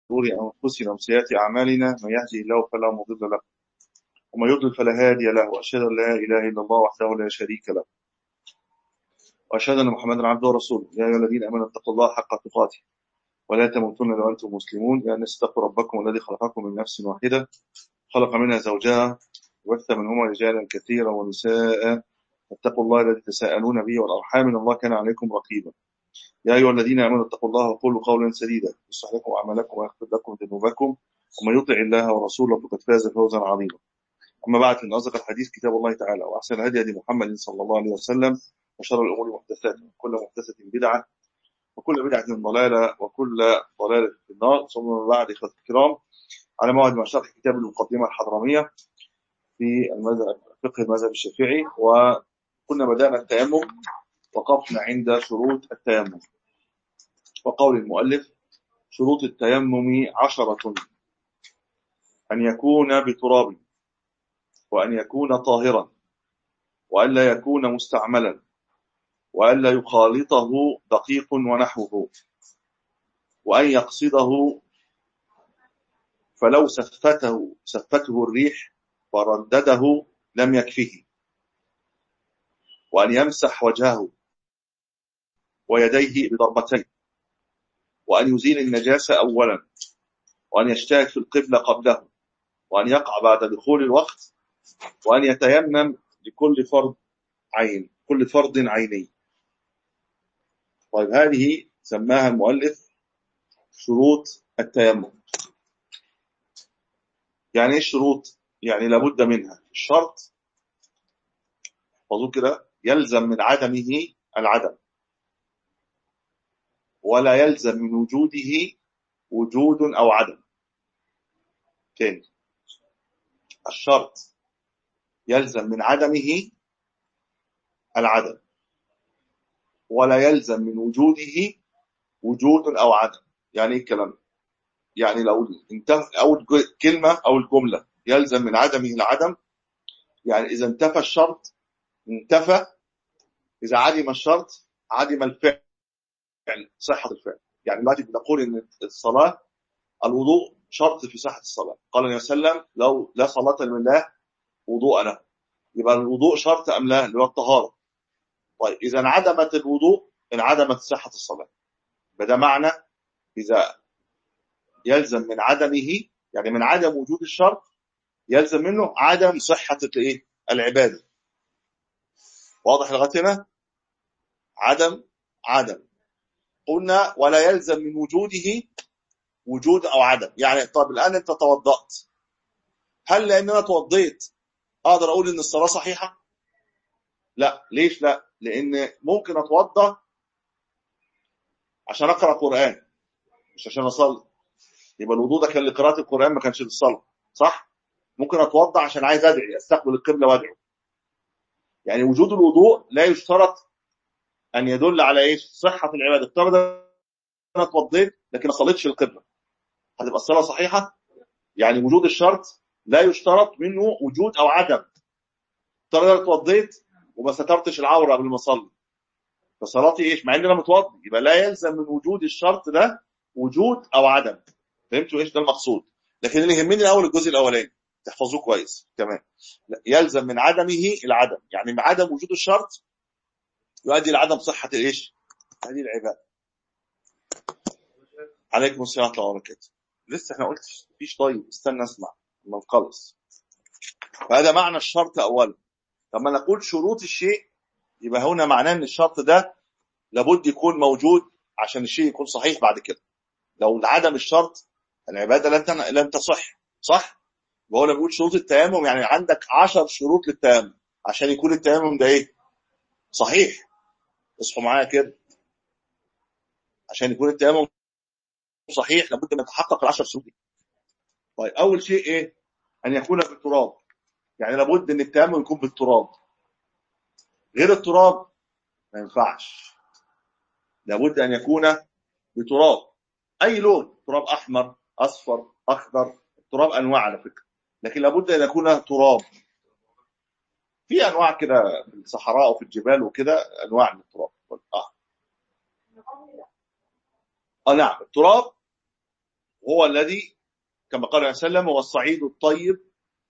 شرور أنفسنا وسيئات أعمالنا من يهده الله فلا مضل له ومن يضلل فلا هادي له وأشهد أن لا إله إلا الله وحده لا شريك له وأشهد أن محمدا عبده ورسوله يا أيها الذين آمنوا اتقوا الله حق تقاته ولا تموتن إلا وأنتم مسلمون يا الناس اتقوا ربكم الذي خلقكم من نفس واحدة خلق منها زوجها وبث منهما رجالا كثيرا ونساء اتقوا الله الذي تساءلون به والأرحام إن الله كان عليكم رقيبا يا أيها الذين آمنوا اتقوا الله وقولوا قولا سديدا يصلح لكم أعمالكم ويغفر لكم ذنوبكم ومن يطع الله ورسوله فقد فاز فوزا عظيما أما بعد فإن أصدق الحديث كتاب الله تعالى وأحسن الهدي هدي محمد صلى الله عليه وسلم وشر الأمور محدثاتها وكل محدثة بدعة وكل بدعة ضلالة وكل ضلالة في النار ثم بعد إخوة الكرام على موعد مع شرح كتاب المقدمة الحضرمية في المذهب فقه المذهب الشافعي وكنا بدأنا التيمم وقفنا عند شروط التيمم وقول المؤلف شروط التيمم عشرة أن يكون بتراب وأن يكون طاهرا وأن لا يكون مستعملا وأن لا يخالطه دقيق ونحوه وأن يقصده فلو سفته سفته الريح فردده لم يكفه وأن يمسح وجهه ويديه بضربتين وأن يزيل النجاسة أولا وأن يجتهد في القبلة قبله وأن يقع بعد دخول الوقت وأن يتيمم لكل فرض عين كل فرض عيني طيب هذه سماها المؤلف شروط التيمم يعني ايه الشروط يعني لابد منها الشرط خذوا كده يلزم من عدمه العدم ولا يلزم من وجوده وجود أو عدم تاني الشرط يلزم من عدمه العدم ولا يلزم من وجوده وجود أو عدم يعني ايه الكلام يعني لو انتهى أول كلمة أو الجملة يلزم من عدمه العدم يعني إذا انتفى الشرط انتفى إذا عدم الشرط عدم الفعل يعني صحة الفعل يعني دلوقتي بنقول إن الصلاة الوضوء شرط في صحة الصلاة قال النبي صلى الله عليه وسلم لو لا صلاة لله وضوء له يبقى الوضوء شرط أم لا اللي هو الطهارة طيب إذا انعدمت الوضوء انعدمت صحة الصلاة فده معنى إذا يلزم من عدمه يعني من عدم وجود الشرط يلزم منه عدم صحة الايه العبادة واضح لغايه هنا عدم عدم قلنا ولا يلزم من وجوده وجود او عدم يعني طب الان انت توضأت هل لان انا توضيت اقدر اقول ان الصلاه صحيحه لا ليش لا لان ممكن اتوضا عشان اقرا قران مش عشان اصلي يبقى الوضوء ده كان لقراءه القران ما كانش للصلاه صح ممكن اتوضا عشان عايز ادعي استقبل القبله وادعو يعني وجود الوضوء لا يشترط ان يدل على ايش صحه العباده افترض انا اتوضيت لكن ما صليتش القبله هتبقى الصلاه صحيحه يعني وجود الشرط لا يشترط منه وجود او عدم افترض انا اتوضيت وما سترتش العوره قبل ما اصلي فصلاتي ايش مع ان انا متوضي يبقى لا يلزم من وجود الشرط ده وجود او عدم فهمتوا ايش ده المقصود لكن اللي يهمني الاول الجزء الاولاني تحفظوه كويس تمام يلزم من عدمه العدم يعني من عدم وجود الشرط يؤدي لعدم صحة الايش هذه العبادة عليكم السلام ورحمة الله وبركاته لسه احنا قلت فيش طيب استنى اسمع لما نخلص فهذا معنى الشرط اولا لما نقول شروط الشيء يبقى هنا معناه ان الشرط ده لابد يكون موجود عشان الشيء يكون صحيح بعد كده لو عدم الشرط العبادة لن لن تصح صح وهو لما بيقول شروط التيمم يعني عندك عشر شروط للتيمم عشان يكون التيمم ده ايه صحيح اصحوا معايا كده عشان يكون التيمم صحيح لابد ان يتحقق العشر شروط دي طيب اول شيء ايه ان يكون بالتراب يعني لابد ان التيمم يكون بالتراب غير التراب ما ينفعش لابد ان يكون بتراب اي لون تراب احمر اصفر اخضر التراب انواع على فكره لكن لابد ان يكون تراب في انواع كده في الصحراء وفي الجبال وكده انواع من التراب اه اه نعم التراب هو الذي كما قال عليه وسلم هو الصعيد الطيب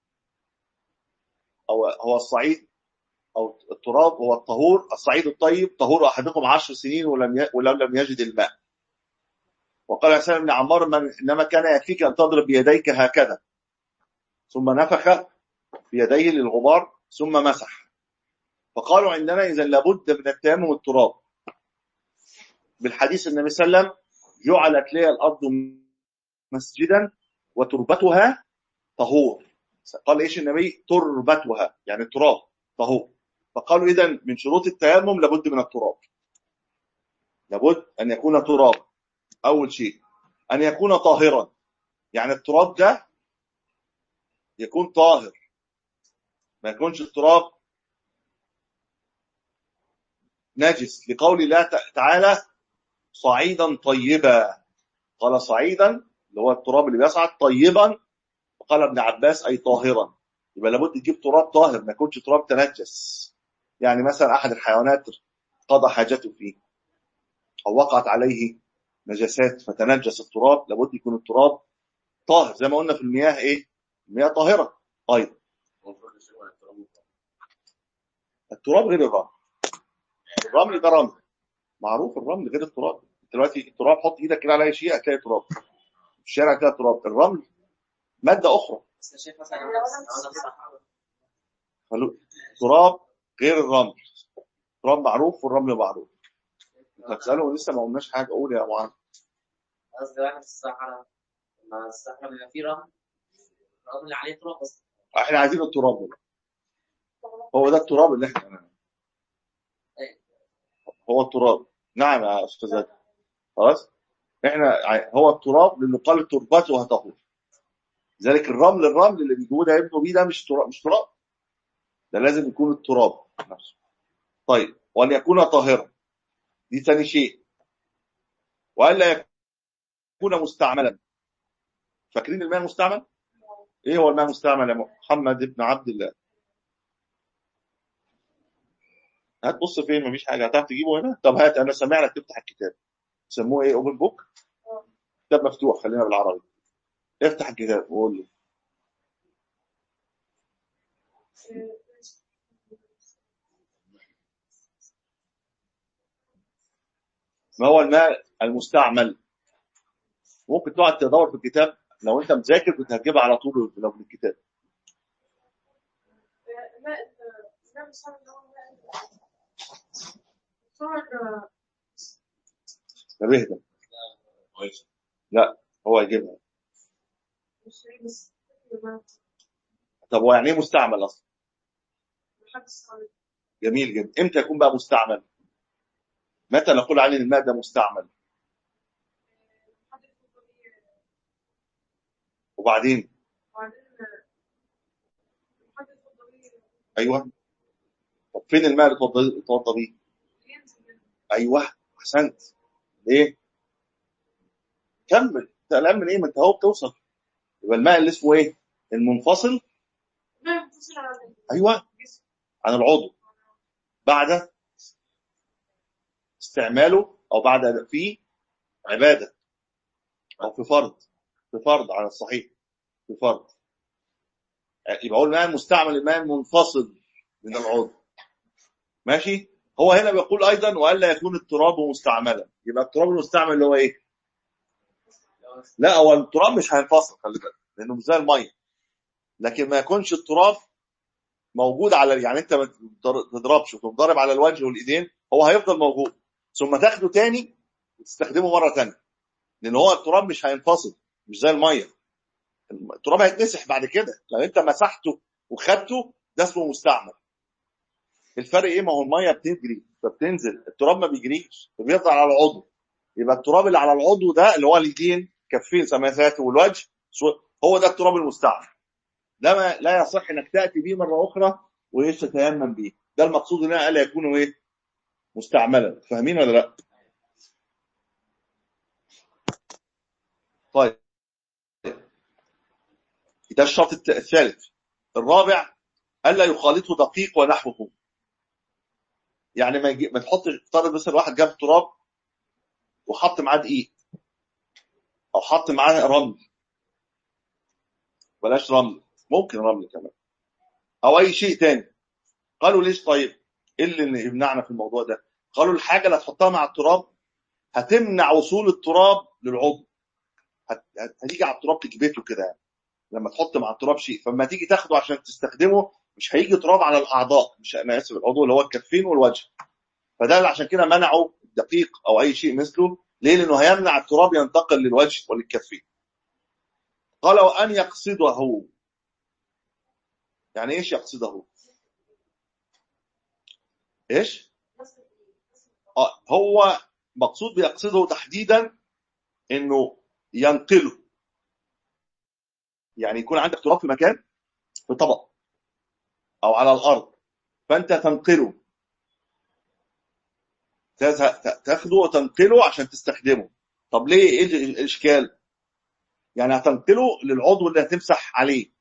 أو هو الصعيد أو التراب هو الطهور الصعيد الطيب طهور أحدكم عشر سنين ولم ي... ولو لم يجد الماء وقال عليه وسلم لعمار من إنما كان يكفيك أن تضرب بيديك هكذا ثم نفخ بيديه للغبار ثم مسح فقالوا عندنا إذا لابد من التيمم التراب بالحديث النبي صلى الله عليه وسلم جعلت لي الأرض مسجدا وتربتها طهور قال ايش النبي تربتها يعني التراب طهور فقالوا اذا من شروط التيمم لابد من التراب لابد ان يكون تراب اول شيء ان يكون طاهرا يعني التراب ده يكون طاهر ما يكونش التراب نجس لقول الله تعالى صعيدا طيبا قال صعيدا اللي هو التراب اللي بيصعد طيبا وقال ابن عباس اي طاهرا يبقى لابد تجيب تراب طاهر ما يكونش تراب تنجس يعني مثلا احد الحيوانات قضى حاجته فيه او وقعت عليه نجاسات فتنجس التراب لابد يكون التراب طاهر زي ما قلنا في المياه ايه المياه طاهره طيب التراب غير الرمل الرمل ده رمل معروف الرمل غير التراب دلوقتي التراب حط ايدك كده على اي شيء هتلاقي تراب في الشارع كده تراب الرمل ماده اخرى تراب غير الرمل تراب معروف والرمل معروف انت هتساله لسه ما قلناش حاجه قول يا معاذ قصدي واحد في الصحراء لما الصحراء بيبقى فيه رمل الرمل اللي عليه تراب بس احنا عايزين التراب ده هو ده التراب اللي احنا هو التراب نعم يا استاذ هادي. خلاص احنا ع- هو التراب لانه قال تربته طهور ذلك الرمل الرمل اللي بيجيبوه ده يبنوا بيه ده مش تراب مش تراب ده لازم يكون التراب نفسه طيب وان يكون طاهرا دي ثاني شيء والا يكون مستعملا فاكرين الماء المستعمل ايه هو الماء المستعمل يا محمد بن عبد الله هات بص فين مفيش حاجه هتعرف تجيبه هنا طب هات انا سامع لك تفتح الكتاب سموه ايه اوبن بوك كتاب مفتوح خلينا بالعربي افتح الكتاب وقول لي ما هو الماء المستعمل ممكن تقعد تدور في الكتاب لو انت مذاكر كنت هتجيبها على طول لو في الكتاب لا لا مش عارف صور طب اهدى لا هو هيجيبها مش بس طب هو يعني ايه مستعمل اصلا محدش عارف جميل جدا امتى يكون بقى مستعمل متى نقول عليه ان الماء ده مستعمل محدش وبعدين وبعدين محدش ايوه طب فين الماء اللي توضى توضى بيه ينزل منه ايوه احسنت ليه كمل انت قلقان من ايه ما انت اهو بتوصل يبقى الماء اللي اسمه ايه المنفصل ما بتصل على ايوه الجسم عن العضو بعد استعماله او بعد في عباده او في فرض في فرض على الصحيح في فرض يبقى هو الماء المستعمل الماء المنفصل من العضو ماشي هو هنا بيقول ايضا والا يكون التراب مستعملا يبقى التراب المستعمل اللي هو ايه لا هو التراب مش هينفصل خلي بالك لانه مش زي الميه لكن ما يكونش التراب موجود على يعني انت ما تضربش وتضرب على الوجه والايدين هو هيفضل موجود ثم تاخده تاني وتستخدمه مره تانية لان هو التراب مش هينفصل مش زي الميه التراب هيتمسح بعد كده لو انت مسحته وخدته ده اسمه مستعمل الفرق ايه ما هو الميه بتجري فبتنزل التراب ما بيجريش فبيفضل على العضو يبقى التراب اللي على العضو ده اللي هو اليدين كفين سماثات والوجه سو- هو ده التراب المستعمل ده ما لا يصح انك تاتي به مره اخرى وايش تتيمم به ده المقصود هنا الا يكون ايه مستعملا فاهمين ولا لا طيب ده الشرط الت- الثالث الرابع الا يخالطه دقيق ونحوه يعني ما, يجي ما تحط افترض مثلا واحد جاب تراب وحط معاه دقيق او حط معاه رمل بلاش رمل ممكن رمل كمان او اي شيء تاني قالوا ليش طيب ايه اللي يمنعنا في الموضوع ده قالوا الحاجه اللي هتحطها مع التراب هتمنع وصول التراب للعضو هت- هت- هتيجي على التراب تكبته كده يعني. لما تحط مع التراب شيء فلما تيجي تاخده عشان تستخدمه مش هيجي تراب على الاعضاء مش انا اسف العضو اللي هو الكفين والوجه فده اللي عشان كده منعوا الدقيق او اي شيء مثله ليه لانه هيمنع التراب ينتقل للوجه وللكفين قال وان يقصده يعني ايش يقصده ايش آه هو مقصود بيقصده تحديدا انه ينقله يعني يكون عندك تراب في مكان في طبق او على الارض فانت تنقله تذهب- تاخده وتنقله عشان تستخدمه طب ليه ايه ال- الاشكال يعني هتنقله للعضو اللي هتمسح عليه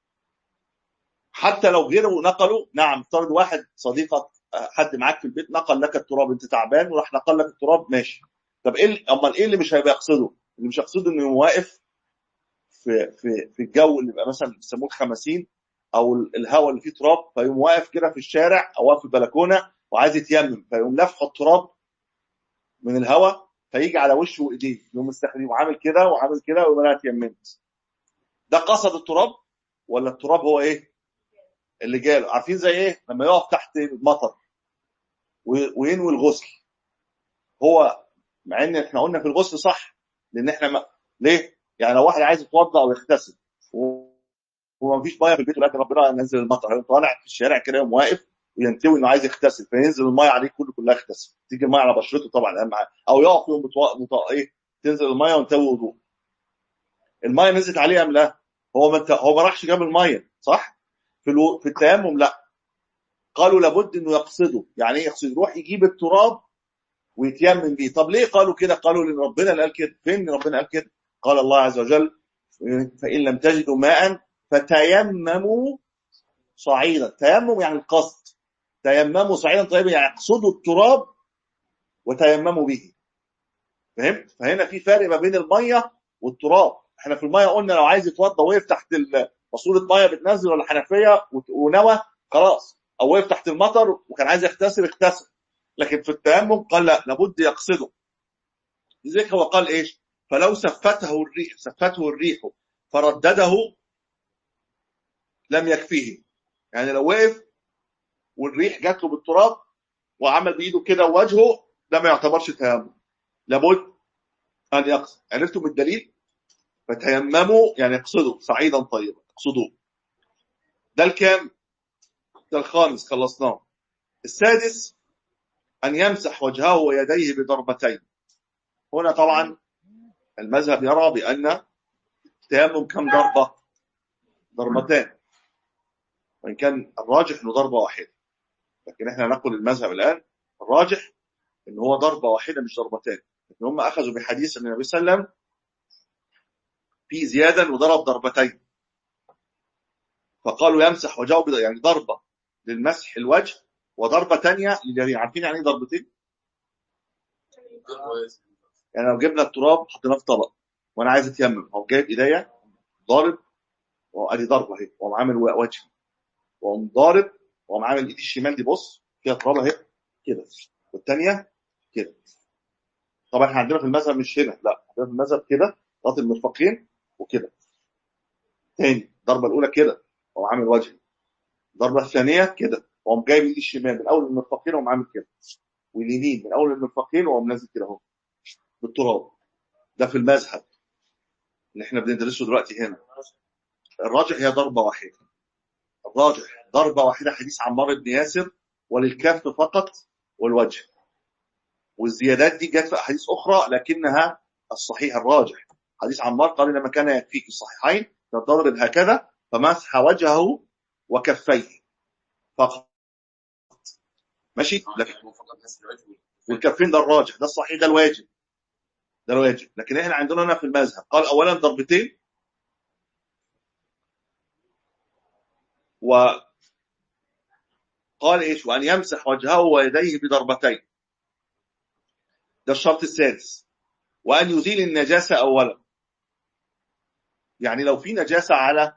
حتى لو غيره نقله نعم افترض واحد صديقك آه، حد معاك في البيت نقل لك التراب انت تعبان وراح نقل لك التراب ماشي طب ايه ال- امال ايه اللي مش هيبقى يقصده اللي مش يقصده انه واقف في في في الجو اللي بيبقى مثلا بيسموه الخمسين او ال- الهواء اللي فيه تراب فيقوم واقف كده في الشارع او واقف في البلكونه وعايز يتيمم فيقوم لافح التراب من الهواء فيجي على وشه وايديه يقوم مستخدم وعامل كده وعامل كده ويقوم انا اتيممت ده قصد التراب ولا التراب هو ايه اللي جاله عارفين زي ايه لما يقف تحت المطر و- وينوي الغسل هو مع ان احنا قلنا في الغسل صح لان احنا ما... ليه يعني لو واحد عايز يتوضا او يغتسل و- وما فيش ميه في البيت ولكن ربنا نزل المطر هيقوم طالع في الشارع كده يقوم واقف وينتوي انه عايز يغتسل فينزل الميه عليه كله كلها يغتسل تيجي الميه على بشرته طبعا اهم حاجه او يقف يقوم متو... متو... ايه تنزل الميه وينتوي وضوء الميه نزلت عليه ام لا هو ما انت... هو ما راحش جاب الميه صح في الو... في التيمم لا قالوا لابد انه يقصده يعني ايه يقصد يروح يجيب التراب ويتيمم بيه طب ليه قالوا كده قالوا لان ربنا اللي قال كده فين ربنا قال كده قال الله عز وجل فان لم تجدوا ماء فتيمموا صعيدا تيمم يعني القصد تيمموا صعيدا طيبا يعني اقصدوا التراب وتيمموا به فهمت فهنا في فرق ما بين الميه والتراب احنا في الميه قلنا لو عايز يتوضى وقف تحت ال- ماسوره ميه بتنزل ولا حنفيه وت- ونوى خلاص او وقف تحت المطر وكان عايز يغتسل اغتسل لكن في التيمم قال لا لابد يقصده لذلك هو قال ايش فلو سفته الريح سفته الريح فردده لم يكفيه يعني لو وقف والريح جات له بالتراب وعمل بايده كده وجهه ده ما يعتبرش تيمم لابد ان يقصد عرفتم الدليل فتيمموا يعني اقصدوا صعيدا طيبا اقصدوه ده الكام ده الخامس خلصناه السادس ان يمسح وجهه ويديه بضربتين هنا طبعا المذهب يرى بان التيمم كم ضربه ضربتان وان كان الراجح انه ضربه واحده لكن احنا نقول المذهب الان الراجح ان هو ضربه واحده مش ضربتان لكن هم اخذوا بحديث ان النبي صلى الله عليه وسلم في زياده وضرب ضربتين فقالوا يمسح وجهه بض- يعني ضربه للمسح الوجه وضربه ثانيه للجريء عارفين يعني ايه ضربتين؟ يعني لو جبنا التراب حطيناه في طبق وانا عايز اتيمم او جايب ايديا ضارب وادي ضربه اهي واقوم عامل وجه واقوم ضارب واقوم عامل ايدي الشمال دي بص فيها تراب اهي كده والثانيه كده طبعا احنا عندنا في المذهب مش هنا لا عندنا في المذهب كده ضغط المرفقين وكده تاني الضربه الاولى كده واقوم عامل وجه الضربه الثانيه كده واقوم جايب ايدي الشمال من اول المرفقين واقوم عامل كده واليمين من اول المرفقين واقوم نازل كده اهو بالتراب ده في المذهب اللي احنا بندرسه دلوقتي هنا الراجح هي ضربه واحده الراجح ضربه واحده حديث عمار بن ياسر وللكف فقط والوجه والزيادات دي جت في احاديث اخرى لكنها الصحيح الراجح حديث عمار قال لما كان يكفيك الصحيحين تضرب هكذا فمسح وجهه وكفيه فقط ماشي لكن والكفين ده الراجح ده الصحيح ده الواجب ده الواجب لكن احنا عندنا هنا في المذهب قال اولا ضربتين وقال ايش وان يمسح وجهه ويديه بضربتين ده الشرط السادس وان يزيل النجاسه اولا يعني لو في نجاسة على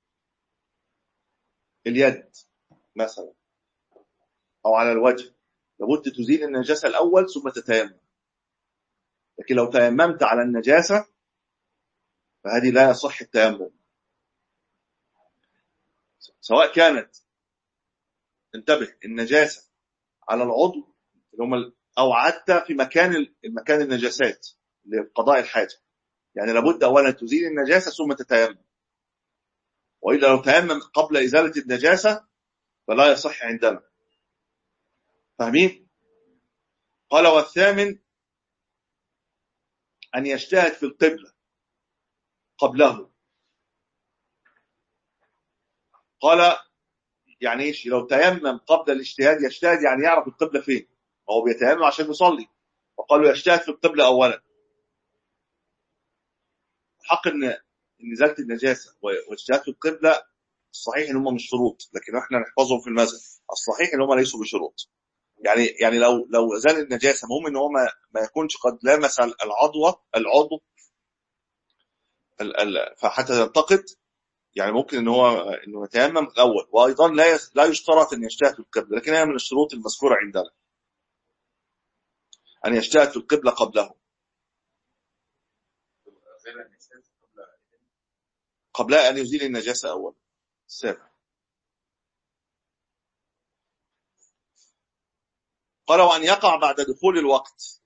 اليد مثلا أو على الوجه لابد تزيل النجاسة الأول ثم تتيمم لكن لو تيممت على النجاسة فهذه لا يصح التيمم سواء كانت انتبه النجاسة على العضو اللي هم ال- أو حتى في مكان ال- المكان النجاسات لقضاء الحاجة يعني لابد أولا تزيل النجاسة ثم تتيمم وإلا لو تيمم قبل إزالة النجاسة فلا يصح عندنا فاهمين؟ قال والثامن أن يجتهد في القبلة قبله قال يعني ايش لو تيمم قبل الاجتهاد يجتهد يعني يعرف القبلة فين هو بيتيمم عشان يصلي وقالوا يجتهد في القبلة أولا حق ان ان ازاله النجاسه واجتهاد في القبله الصحيح ان هم مش شروط لكن احنا نحفظهم في المذهب الصحيح ان هم ليسوا بشروط يعني يعني لو لو ازال النجاسه المهم ان هو ما, ما يكونش قد لمس العضو العضو ال- ال- فحتى ينتقد يعني ممكن ان هو انه يتيمم الاول وايضا لا يس- لا يشترط ان يجتهد في القبله لكن هي من الشروط المذكوره عندنا ان يجتهد في القبله قبله قبل ان يزيل النجاسه اولا السابع قال وان يقع بعد دخول الوقت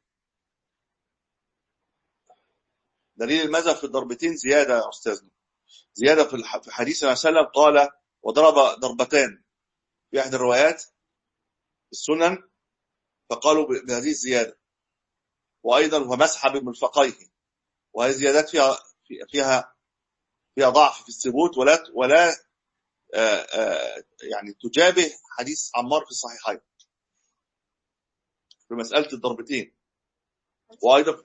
دليل المذهب في الضربتين زياده يا استاذنا زياده في الح- في حديث النبي صلى الله عليه وسلم قال وضرب ضربتان في احدى الروايات السنن فقالوا ب- بهذه الزياده وايضا ومسح بمرفقيه وهذه زيادات فيها في- فيها فيها ضعف في الثبوت ولا ولا آه، آه، يعني تجابه حديث عمار في الصحيحين في مساله الضربتين وايضا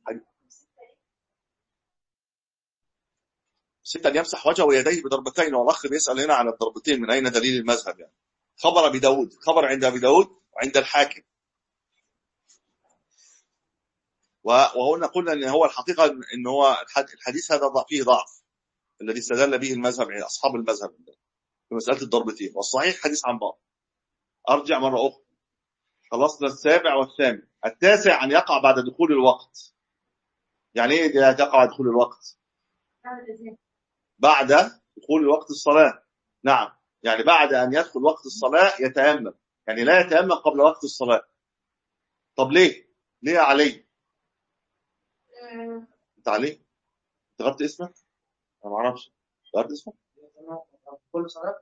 ستة أن يمسح وجهه ويديه بضربتين والأخ بيسأل هنا على الضربتين من أين دليل المذهب يعني خبر أبي داود خبر عند أبي داود وعند الحاكم و- وهنا قلنا أن هو الحقيقة أن هو الحد- الحديث هذا ضع- فيه ضعف الذي استدل به المذهب يعني أصحاب المذهب في مسألة الضربتين والصحيح حديث عن بعض أرجع مرة أخرى خلصنا السابع والثامن التاسع أن يقع بعد دخول الوقت يعني إيه ده تقع بعد دخول الوقت بعد دخول وقت الصلاة نعم يعني بعد أن يدخل وقت الصلاة يتيمم يعني لا يتيمم قبل وقت الصلاة طب ليه ليه يا علي انت علي انت غيرت اسمك انا ما اعرفش غيرت اسمك كل صلاة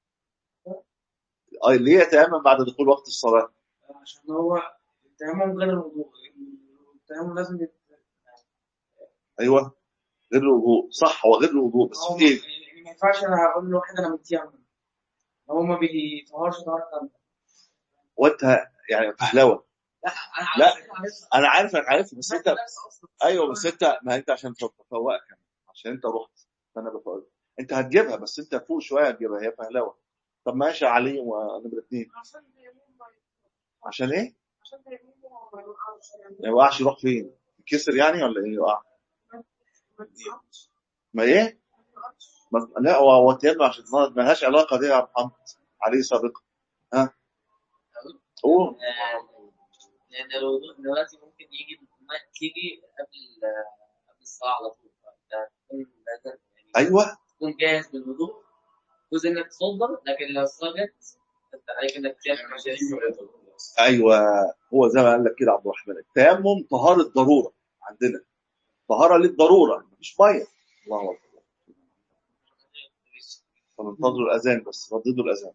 آه، ليه يتيمم بعد دخول وقت الصلاة عشان هو التيمم غير الوضوء التيمم لازم يت- ايوه غير الوضوء صح هو غير الوضوء بس هو في ايه يعني ما ينفعش انا هقول له واحد انا متيمم هو ما بيطهرش طهارة كاملة وانت يعني فهلوه لا انا لا. عارف أنا عارف. انا عارف انا عارف بس انت بس أصلاً. ايوه بس انت ما انت عشان تفوقك يعني. عشان انت رحت فانا بفوقك انت هتجيبها بس انت فوق شويه هتجيبها هي فهلوه طب ماشي يا علي ونمرة اثنين عشان تيمم ما عشان ايه؟ عشان تيمم ما يوقعش يعني ما يوقعش يروح فين؟ يكسر يعني ولا ايه يوقع؟ ما يوقعش ما ايه؟ ما يوقعش ما- لا هو هو تيمم عشان ما ما لهاش علاقه دي يا محمد عليه سابقا ها قول آه، لان الوضوء دلوقتي ممكن يجي الماء تيجي قبل قبل الصلاه على طول فانت تكون لازم يعني ايوه تكون جاهز بالوضوء جزء انك تصدر لكن لو الصلاه جت انت عليك انك تعمل مشاريع ايوه هو زي ما قال لك كده عبد الرحمن التيمم طهاره ضروره عندنا طهاره للضروره مفيش ميه الله اكبر فننتظر الاذان بس رددوا الاذان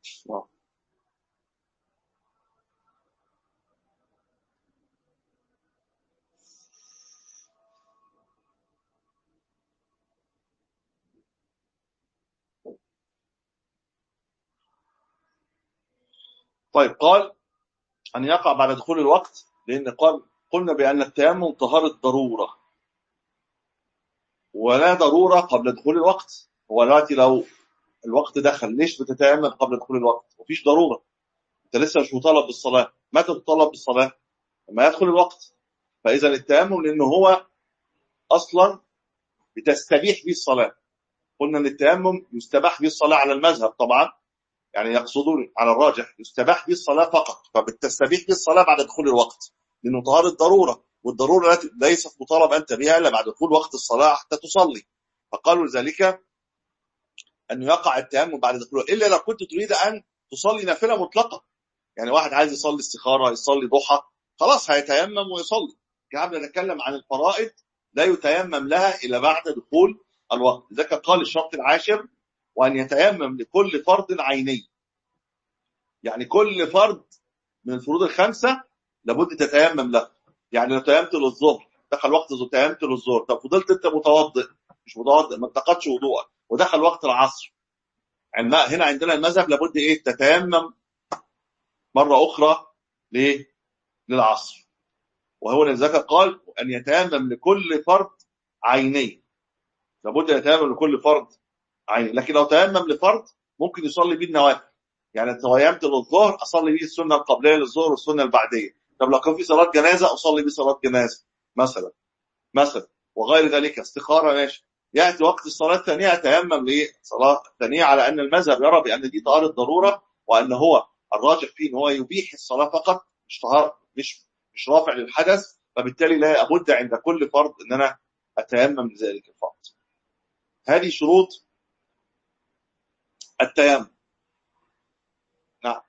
آه. طيب قال أن يقع بعد دخول الوقت لأن قال قلنا بأن التيمم طهارة ضرورة ولا ضرورة قبل دخول الوقت هو دلوقتي لو الوقت دخل ليش بتتيمم قبل دخول الوقت مفيش ضرورة انت لسه مش مطالب بالصلاة متى تطالب بالصلاة لما يدخل الوقت فإذا التيمم لأنه هو أصلا بتستبيح به الصلاة قلنا أن التيمم يستباح به الصلاة على المذهب طبعا يعني يقصدون على الراجح يستباح به الصلاة فقط فبتستبيح به الصلاة بعد دخول الوقت لأنه طهارة ضرورة والضرورة التي ليست مطالب أنت بها إلا بعد دخول وقت الصلاة حتى تصلي فقالوا ذلك أن يقع التيمم بعد دخوله إلا لو كنت تريد أن تصلي نافلة مطلقة يعني واحد عايز يصلي استخارة يصلي ضحى خلاص هيتيمم ويصلي كنا نتكلم عن الفرائض لا يتيمم لها إلا بعد دخول الوقت ذلك قال الشرط العاشر وأن يتيمم لكل فرض عيني يعني كل فرض من الفروض الخمسة لابد تتيمم له يعني لو تيممت للظهر دخل وقت الظهر تيممت للظهر طب فضلت انت متوضئ مش متوضئ ما انتقدش وضوءك ودخل وقت العصر يعني هنا عندنا المذهب لابد ايه تتيمم مرة أخرى ليه؟ للعصر وهو لذلك قال أن يتيمم لكل فرض عيني لابد أن يتيمم لكل فرض عيني لكن لو تيمم لفرض ممكن يصلي بيه النوافل يعني تيممت للظهر أصلي بيه السنة القبلية للظهر والسنة البعدية طب لو كان في صلاة جنازة أصلي بيه صلاة جنازة مثلا مثلا وغير ذلك استخارة ماشي يأتي وقت الصلاة الثانية يتيمم لصلاة ثانية على أن المذهب يرى بأن دي طهارة ضرورة وأن هو الراجح فيه ان هو يبيح الصلاه فقط مش طهار مش مش رافع للحدث فبالتالي لا بد عند كل فرض ان انا اتيمم لذلك الفرض. هذه شروط التيمم. نعم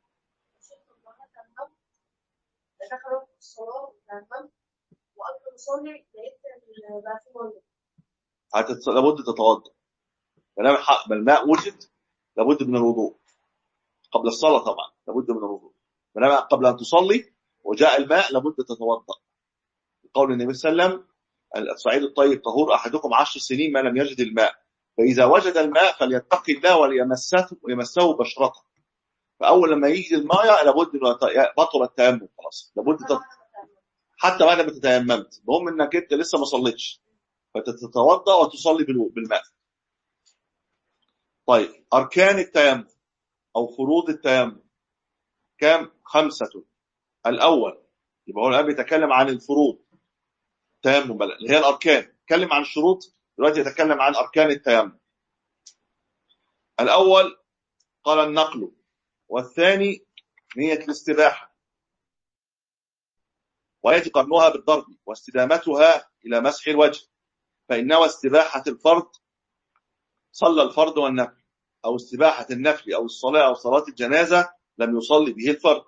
دخل وقت الصلاة تمام وقبل ما أصلي لقيت ال- بقى في مية هتت... لابد تتوضا. ما دام الح- ما الماء وجد لابد من الوضوء. قبل الصلاه طبعا لابد من الوضوء. ما دام قبل ان تصلي وجاء الماء لابد تتوضا. قول النبي صلى الله عليه وسلم الصعيد الطيب طهور احدكم عشر سنين ما لم يجد الماء فاذا وجد الماء فليتقي الله وليمسه ويمسه بشرته فاول لما يجي الماء لابد انه يت- بطل التيمم خلاص لابد تت... حتى بعد ما تتيممت المهم انك انت لسه ما صليتش فتتوضا وتصلي بالو- بالماء طيب اركان التيمم او فروض التيمم كام خمسه الاول يبقى هو الان بيتكلم عن الفروض التيمم بقى اللي هي الاركان اتكلم عن الشروط دلوقتي يتكلم عن اركان التيمم الاول قال النقل والثاني نية الاستباحة ويأتي قرنها بالضرب واستدامتها إلى مسح الوجه فإن نوى استباحة الفرض صلى الفرض والنفل أو استباحة النفل أو الصلاة أو صلاة الجنازة لم يصلي به الفرض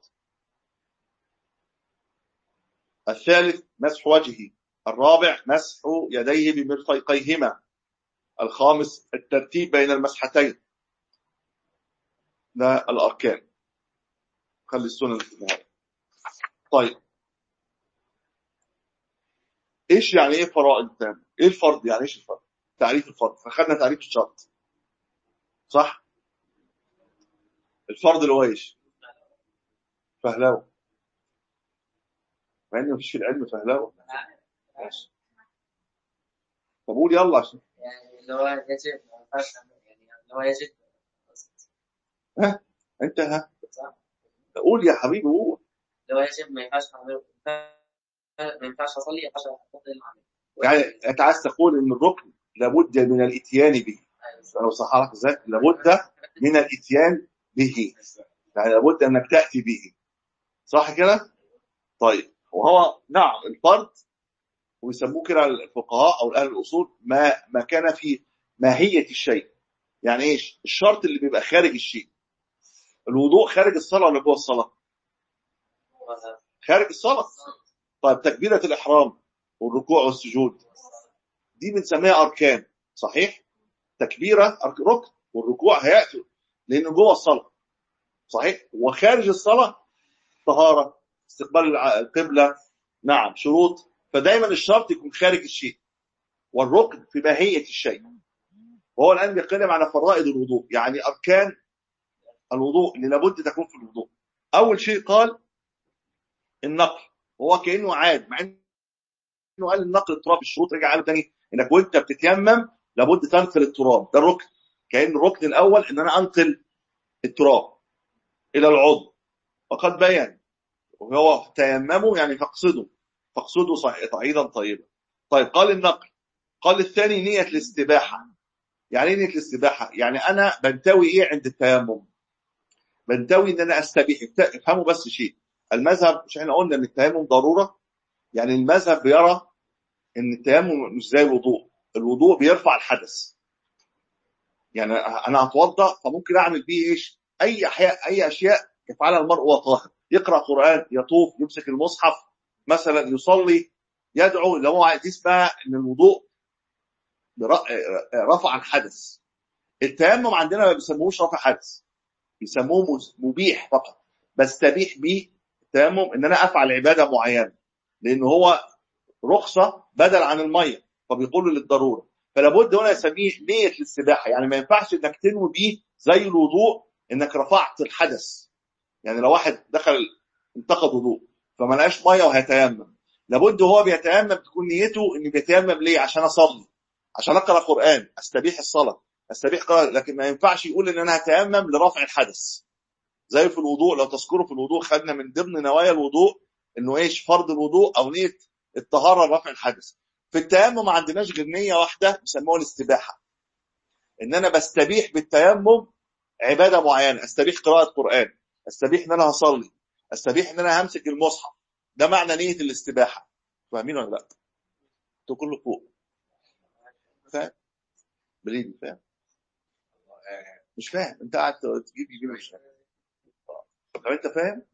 الثالث مسح وجهه الرابع مسح يديه بمرفقيهما الخامس الترتيب بين المسحتين ده الأركان خلي السنن في النهاية طيب ايش يعني ايه فرائض التيمم؟ ايه الفرض يعني ايش الفرض؟ تعريف الفرض فخدنا تعريف الشرط صح؟ الفرض اللي هو ايش؟ فهلاوه مع ان مفيش في العلم فهلاوه ماشي طب قول يلا عشان يعني اللي هو يجب ما ينفعش يعني اللي هو يجب انت ها صح؟ قول يا حبيبي قول اللي هو يجب ما ينفعش أعمله ما ينفعش أصلي ما ينفعش أفضل العمل يعني انت عايز تقول ان الركن لابد من الاتيان به انا بصحح لك ازاي لابد من الاتيان به يعني لابد انك تاتي به صح كده طيب وهو نعم الفرض ويسموه كده الفقهاء او اهل الاصول ما ما كان في ماهيه الشيء يعني ايش الشرط اللي بيبقى خارج الشيء الوضوء خارج الصلاه ولا جوه الصلاه خارج الصلاه طيب تكبيره الاحرام والركوع والسجود دي بنسميها اركان صحيح تكبيره أرك- ركن والركوع هياتي لانه جوه الصلاه صحيح وخارج الصلاه طهاره استقبال الع- القبله نعم شروط فدايما الشرط يكون خارج الشيء والركن في ماهيه الشيء وهو الان بيتكلم على فرائض الوضوء يعني اركان الوضوء اللي لابد تكون في الوضوء اول شيء قال النقل وهو كانه عاد مع انه قال النقل التراب الشروط رجع قال تاني انك وانت بتتيمم لابد تنقل التراب ده الركن كان الركن الاول ان انا انقل التراب الى العضو وقد بين وهو تيممه يعني فاقصده فاقصده صع- صعيدا طيبا طيب قال النقل قال الثاني نية الاستباحة يعني ايه نية الاستباحة يعني انا بنتوي ايه عند التيمم بنتوي ان انا استبيح افت- افهموا بس شيء المذهب مش احنا قلنا ان التيمم ضرورة يعني المذهب بيرى ان التيمم مش زي الوضوء الوضوء بيرفع الحدث يعني انا هتوضا فممكن اعمل بيه ايش اي احياء اي اشياء يفعلها المرء وهو طاهر يقرا قران يطوف يمسك المصحف مثلا يصلي يدعو اللي هو دي اسمها ان الوضوء بر- رفع الحدث التيمم عندنا ما بيسموهوش رفع حدث بيسموه مز- مبيح فقط بستبيح بيه التيمم ان انا افعل عباده معينه لان هو رخصه بدل عن الميه فبيقولوا للضروره فلا بد هنا يسميه نيه الاستباحه يعني ما ينفعش انك تنوي بيه زي الوضوء انك رفعت الحدث يعني لو واحد دخل انتقد وضوء فما لقاش ميه وهيتيمم لابد وهو بيتيمم تكون نيته انه بيتيمم ليه عشان اصلي عشان اقرا قران استبيح الصلاه استبيح قراءة لكن ما ينفعش يقول ان انا هتيمم لرفع الحدث زي في الوضوء لو تذكروا في الوضوء خدنا من ضمن نوايا الوضوء انه ايش فرض الوضوء او نيه الطهاره لرفع الحدث في التيمم ما عندناش غير نيه واحده بيسموها الاستباحه ان انا بستبيح بالتيمم عباده معينه استبيح قراءه قران استبيح ان انا هصلي استبيح ان انا همسك المصحف ده معنى نيه الاستباحه فاهمين ولا لا؟ انتوا كله فوق فاهم؟ بليدي فاهم؟ مش فاهم انت قاعد تجيب يجيب مش فاهم طب انت فاهم؟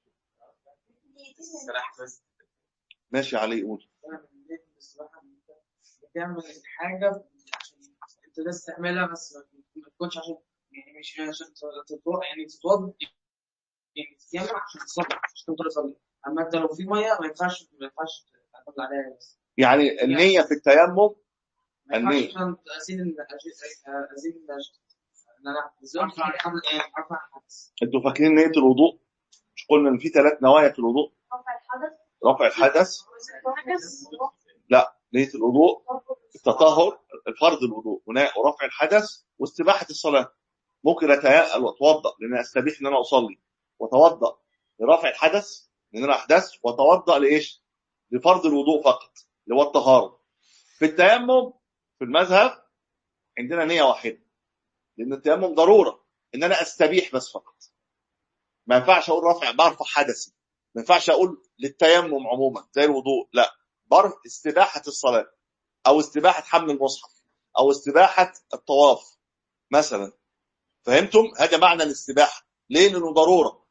الصراحة بس ماشي علي قول أنا بالليل بصراحة بتعمل الحاجة عشان أنت بس تعملها بس ما تكونش عشان يعني مش عشان تتوضأ يعني تتوضأ يعني تتيمم عشان تصلي عشان تقدر تصلي أما أنت لو في مية ما ينفعش ما ينفعش تعتمد عليها بس يعني النيه في التيمم ما ينفعش النية. عشان أزيل ال- أزيل أزيل ال- إن أنا أزيل أرفع الحدث انتوا فاكرين نيه الوضوء؟ مش قلنا ان في ثلاث نوايا في الوضوء رفع الحدث رفع الحدث وحدث نيه الوضوء التطهر الفرض الوضوء هنا ورفع الحدث واستباحه الصلاه ممكن اتيأل واتوضا لان استبيح ان انا اصلي واتوضا لرفع الحدث لان انا احدث واتوضا لايش؟ لفرض الوضوء فقط اللي هو الطهاره في التيمم في المذهب عندنا نيه واحده لان التيمم ضروره ان انا استبيح بس فقط ما ينفعش اقول رفع برفع حدثي ما ينفعش اقول للتيمم عموما زي الوضوء لا برف استباحه الصلاه او استباحه حمل المصحف او استباحه الطواف مثلا فهمتم هذا معنى الاستباحه ليه لانه ضروره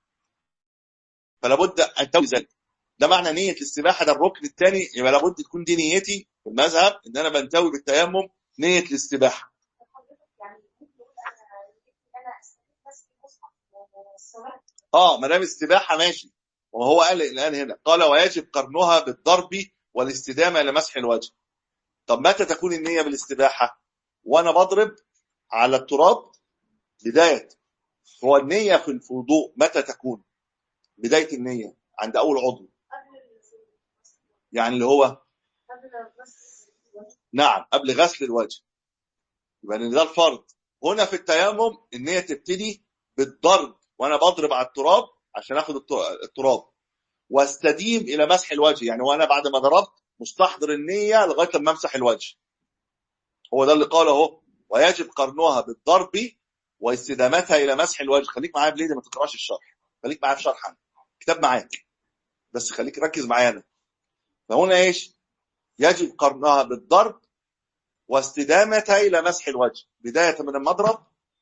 فلا بد ان تولي ذلك ده معنى نيه الاستباحه ده الركن الثاني يبقى لابد تكون دي نيتي في المذهب ان انا بنتوي بالتيمم نيه الاستباحه يعني ممكن نقول انا انا استفيد بس في المصحف والصلاه اه ما دام استباحه ماشي وهو قال الان هنا قال ويجب قرنها بالضرب والاستدامه لمسح الوجه طب متى تكون النيه بالاستباحه وانا بضرب على التراب بدايه هو النيه في الوضوء متى تكون بدايه النيه عند اول عضو قبل يعني اللي هو قبل بس نعم قبل غسل الوجه يبقى ان ده الفرض هنا في التيمم النيه تبتدي بالضرب وانا بضرب على التراب عشان اخد الت- التراب واستديم الى مسح الوجه يعني وانا بعد ما ضربت مستحضر النيه لغايه لما امسح الوجه هو ده اللي قاله اهو ويجب قرنها بالضرب واستدامتها الى مسح الوجه خليك معايا بليدي ما تقراش الشرح خليك معايا في شرح أنا. كتاب معاك بس خليك ركز معايا انا فهنا ايش يجب قرنها بالضرب واستدامتها الى مسح الوجه بدايه من المضرب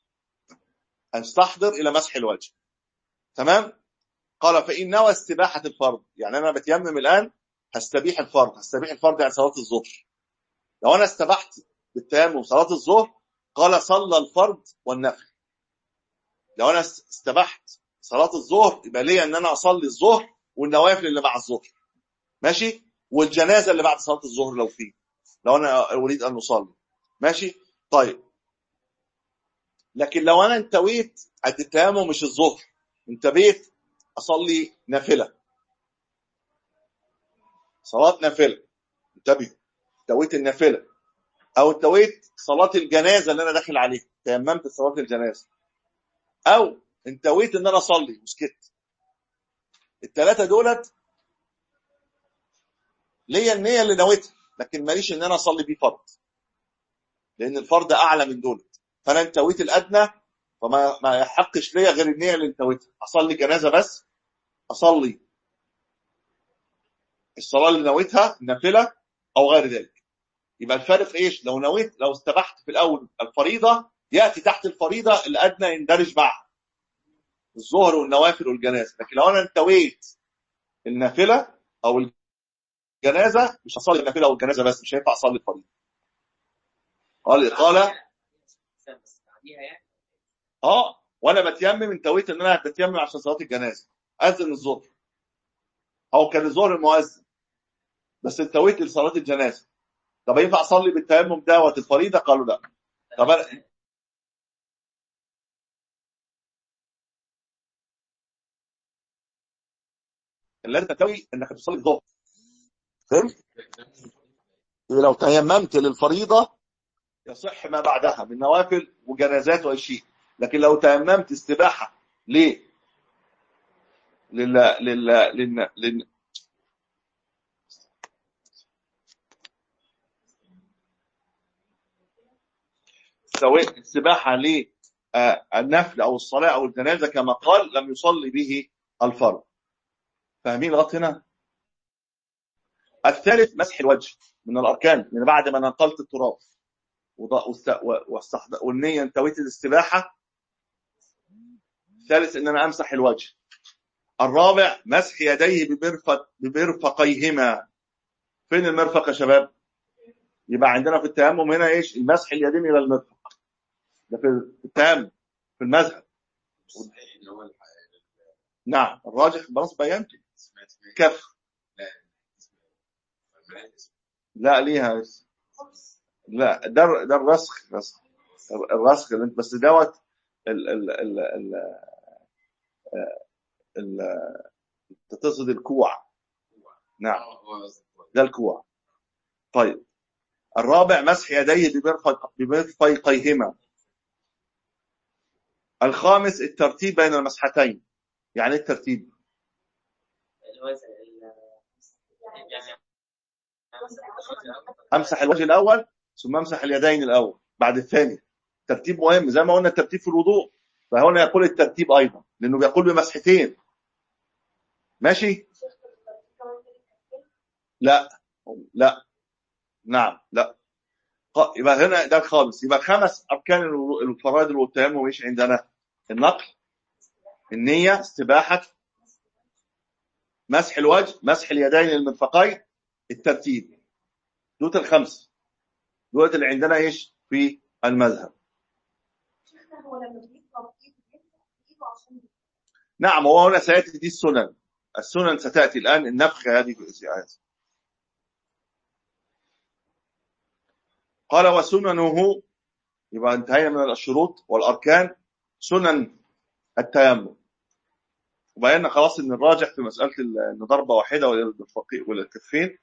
استحضر الى مسح الوجه تمام قال فان نوى استباحه الفرض يعني انا بتيمم الان هستبيح الفرض هستبيح الفرض يعني صلاه الظهر لو انا استبحت بالتيمم صلاه الظهر قال صلى الفرض والنفل لو انا استبحت صلاه الظهر يبقى ليا ان انا اصلي الظهر والنوافل اللي مع الظهر ماشي والجنازه اللي بعد صلاه الظهر لو في لو انا اريد ان اصلي ماشي طيب لكن لو انا انتويت قد التيمم مش الظهر انتبهت اصلي نافله صلاه نافله انتبه انتويت النافله او انتويت صلاه الجنازه اللي انا داخل عليها تيممت صلاه الجنازه او انتويت ان انا اصلي وسكت الثلاثه دولت ليا النيه اللي نويتها لكن ماليش ان انا اصلي بيه فرض لان الفرض اعلى من دولت فانا انتويت الادنى فما ما يحقش ليا غير النيه اللي انتويتها اصلي جنازه بس اصلي الصلاه اللي نويتها نافله او غير ذلك يبقى الفارق ايش لو نويت لو استبحت في الاول الفريضه ياتي تحت الفريضه الادنى يندرج معها الظهر والنوافل والجنازه لكن لو انا انتويت النافله او الجنازه مش هصلي النافله والجنازه بس مش هينفع اصلي الفريضه قال قال بس بعديها يعني اه وانا بتيمم انتويت ان انا بتيمم عشان صلاه الجنازه اذن الظهر او كان الظهر المؤذن بس انتويت لصلاه الجنازه طب ينفع اصلي بالتيمم دوت الفريضه قالوا لا طب أنا- اللي انت تنوي انك تصلي الظهر فهمت؟ لو تيممت للفريضه يصح ما بعدها من نوافل وجنازات واي شيء لكن لو تيممت استباحه ليه؟ لل لل لل, لل... سواء السباحه للنفل او الصلاه او الجنازه كما قال لم يصلي به الفرض فاهمين لغايه هنا؟ الثالث مسح الوجه من الاركان من بعد ما نقلت التراب وض- واست- و- واستحض- والنيه انتويت الاستباحه الثالث ان انا امسح الوجه الرابع مسح يديه بمرفق بمرفقيهما فين المرفق يا شباب يبقى عندنا في التيمم هنا ايش المسح اليدين الى المرفق ده في التيمم في المذهب اللي هو الح- نعم الراجح خلاص بينته سمعت فيه؟ كف لا اسمه- اسمه- لا ليها اسم. لا ده ده الرسخ رسخ الرسخ اللي انت بس دوت ال ال ال ال ال انت تقصد الكوع نعم هو- ده الكوع طيب الرابع مسح يديه بمرفق بمرفقيهما الخامس الترتيب بين المسحتين يعني إيه الترتيب اللي هو زي ال- يعني امسح الوجه الاول ثم امسح اليدين الاول بعد الثاني ترتيب مهم زي ما قلنا الترتيب في الوضوء فهنا يقول الترتيب ايضا لانه بيقول بمسحتين ماشي لا لا نعم لا ق- يبقى هنا ده الخامس يبقى خمس اركان الوضوء- الفرائض والتيمم ايش عندنا النقل النيه استباحه مسح الوجه مسح اليدين المرفقين الترتيب دول الخمس دول اللي عندنا ايش في المذهب هو لما بيجيب توقيت بيجيبه عشان نعم هو هنا سياتي دي السنن السنن ستاتي الان النفخ هذه في الآيات. قال وسننه يبقى انتهينا من الشروط والاركان سنن التيمم وبينا خلاص ان الراجح في مساله ال- ان ضربه واحده ولا الفقي- ولا الكفين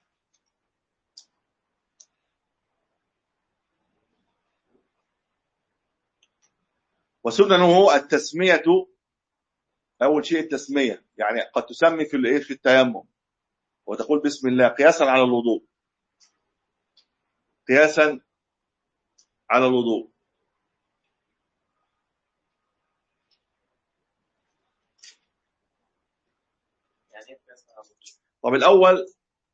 وسننه التسميه اول شيء التسميه يعني قد تسمي في الايه في التيمم وتقول بسم الله قياسا على الوضوء قياسا على الوضوء يعني ايه قياس على الوضوء؟ طب الاول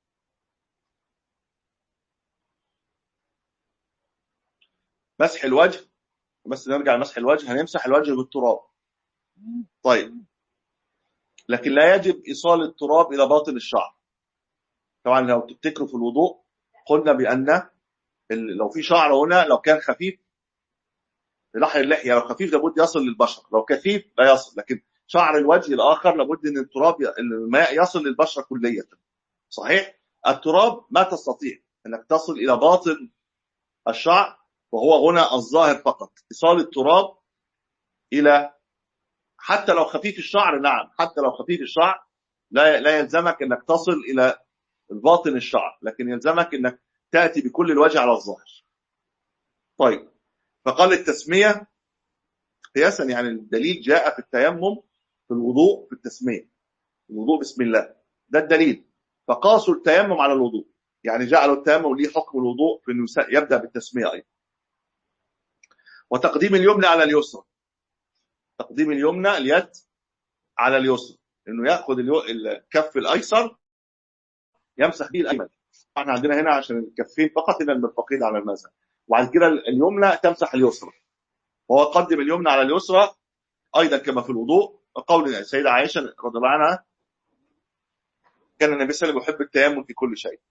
مسح الوجه بس نرجع لمسح الوجه هنمسح الوجه بالتراب طيب لكن لا يجب ايصال التراب الى باطن الشعر طبعا لو تفتكروا في الوضوء قلنا بان ال- لو في شعر هنا لو كان خفيف لحر اللحيه لو خفيف لابد يصل للبشر لو كثيف لا يصل لكن شعر الوجه الاخر لابد ان التراب ي- الماء يصل للبشره كليه صحيح التراب ما تستطيع انك تصل الى باطن الشعر وهو هنا الظاهر فقط ايصال التراب الى حتى لو خفيف الشعر نعم حتى لو خفيف الشعر لا لا يلزمك انك تصل الى باطن الشعر لكن يلزمك انك تاتي بكل الوجه على الظاهر طيب فقال التسميه قياسا يعني الدليل جاء في التيمم في الوضوء في التسميه الوضوء بسم الله ده الدليل فقاسوا التيمم على الوضوء يعني جعلوا التيمم ليه حكم الوضوء في انه يس- يبدا بالتسميه ايضا وتقديم اليمنى على اليسرى تقديم اليمنى اليد على اليسرى انه ياخذ اليو... الكف الايسر يمسح به الايمن احنا عندنا هنا عشان الكفين فقط الى المرفقين على المذهب وبعد كده اليمنى تمسح اليسرى وهو قدم اليمنى على اليسرى ايضا كما في الوضوء قول السيده عائشه رضي الله عنها كان النبي صلى الله عليه وسلم يحب التيمم في كل شيء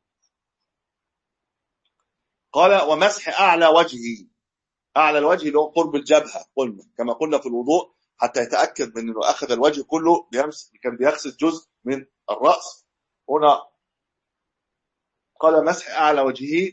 قال ومسح اعلى وجهه اعلى الوجه اللي هو قرب الجبهه قلنا كما قلنا في الوضوء حتى يتاكد من انه اخذ الوجه كله بيمس كان بيغسل جزء من الراس هنا قال مسح اعلى وجهه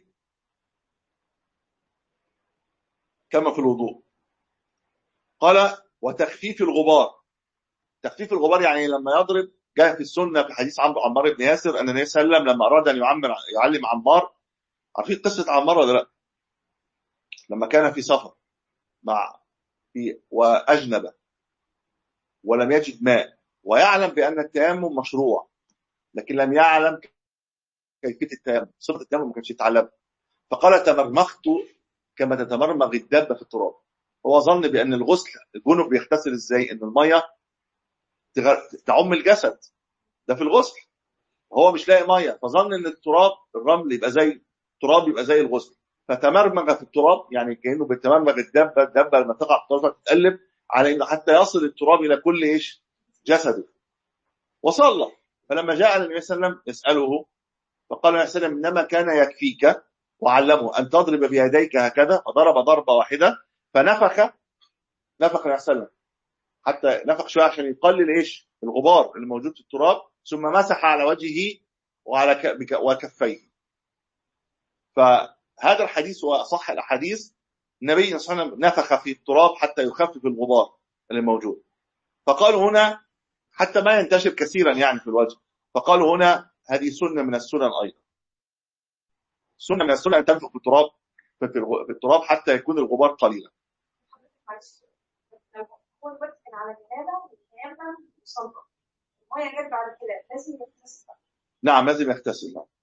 كما في الوضوء قال وتخفيف الغبار تخفيف الغبار يعني لما يضرب جاء في السنه في حديث عمرو عمار بن ياسر ان النبي صلى الله عليه وسلم لما اراد ان يعمر يعلم عمار عارفين قصه عمار ولا لا؟ لما كان في سفر مع في واجنب ولم يجد ماء ويعلم بان التيمم مشروع لكن لم يعلم كيفيه التيمم صفه التيمم ما كانش يتعلمها فقال تمرمخت كما تتمرمغ الدابه في التراب هو ظن بان الغسل الجنب بيغتسل ازاي ان الميه تغ- تعم الجسد ده في الغسل هو مش لاقي ميه فظن ان التراب الرمل يبقى زي التراب يبقى زي الغسل فتمرمغ في التراب يعني كانه بتمرمغ الدابه الدابه لما تقع في التراب تتقلب على انه حتى يصل التراب الى كل ايش جسده وصلى فلما جاء النبي صلى الله عليه وسلم يساله فقال النبي صلى الله عليه وسلم انما كان يكفيك وعلمه ان تضرب بيديك هكذا فضرب ضربه واحده فنفخ نفخ النبي صلى الله عليه وسلم حتى نفخ شويه عشان يقلل ايش الغبار اللي موجود في التراب ثم مسح على وجهه وعلى ك- بك- وكفيه فهذا الحديث هو اصح الاحاديث النبي صلى الله عليه وسلم نفخ في التراب حتى يخفف الغبار اللي موجود فقالوا هنا حتى ما ينتشر كثيرا يعني في الوجه فقالوا هنا هذه سنه من السنن ايضا سنه من السنن ان تنفخ في التراب في الغ- في التراب حتى يكون الغبار قليلا معلش لو هو الوقت كان على جنابه والقيامه وصلى الميه جت بعد كده لازم يغتسل نعم لازم يغتسل نعم.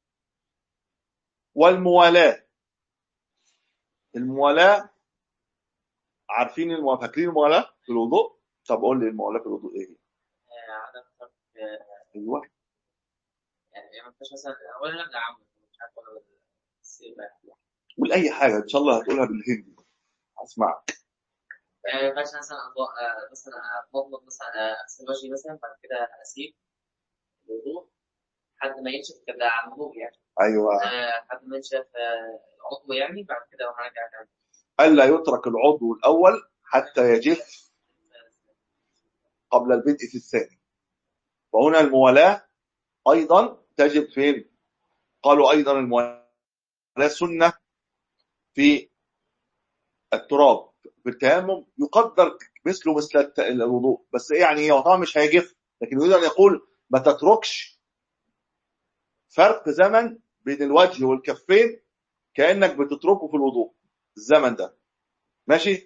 والموالاة الموالاة عارفين الموالاة فاكرين الموالاة في الوضوء طب قول لي الموالاة في الوضوء ايه هي؟ آه، عدم ترك آه، ايوه يعني ما فيش مثلا اولا نبدا عامه مش عارف ولا السيبه قول اي حاجة ان شاء الله هتقولها بالهندي اسمع يعني ما ينفعش مثلا أض- آه، مثلا اتمضمض مثلا آه، اغسل وجهي مثلا بعد كده اسيب الوضوء لحد ما ينشف كده على الوضوء يعني ايوه آه، لحد ما ينشف آه، العضو يعني بعد كده اروح ارجع تاني الا يترك العضو الاول حتى يجف قبل البدء في الثاني وهنا الموالاة ايضا تجب فين قالوا ايضا الموالاة سنة في التراب في التيمم يقدر مثله مثل الت- الوضوء بس إيه يعني هو طبعا مش هيجف لكن يريد ان يقول ما تتركش فرق زمن بين الوجه والكفين كانك بتتركه في الوضوء الزمن ده ماشي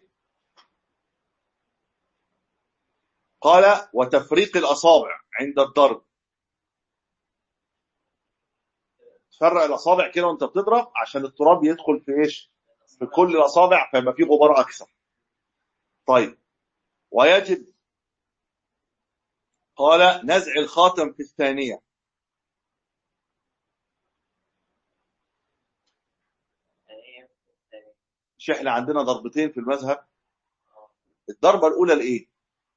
قال وتفريق الاصابع عند الضرب تفرق الاصابع كده وانت بتضرب عشان التراب يدخل في ايش في كل الاصابع فيبقى فيه غبار اكثر طيب ويجب قال نزع الخاتم في الثانيه يعني إيه؟ يعني مش احنا عندنا ضربتين في المذهب الضربه الاولى لايه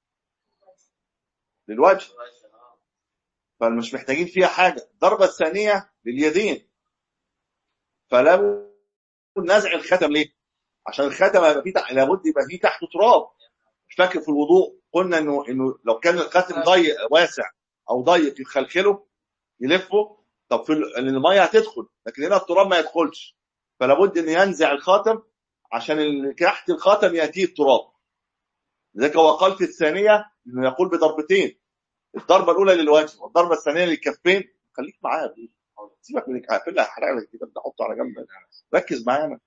للوجه الوجه، آه. فمش محتاجين فيها حاجه الضربه الثانيه لليدين فلو نزع الختم ليه عشان الختم هيبقى فيه تح... لابد يبقى فيه تحته تراب مش فاكر في الوضوء قلنا انه انه لو كان الخاتم ضيق واسع او ضيق يخلخله يلفه طب في ال- لأن الميه هتدخل لكن هنا التراب ما يدخلش فلا بد ان ينزع الخاتم عشان ال- تحت الخاتم ياتيه التراب لذلك هو قال في الثانيه انه يقول بضربتين الضربه الاولى للوجه والضربه الثانيه للكفين خليك معايا يا ابني. سيبك من الكافين اللي هحرق لك كده بدي احطه على جنب ركز معانا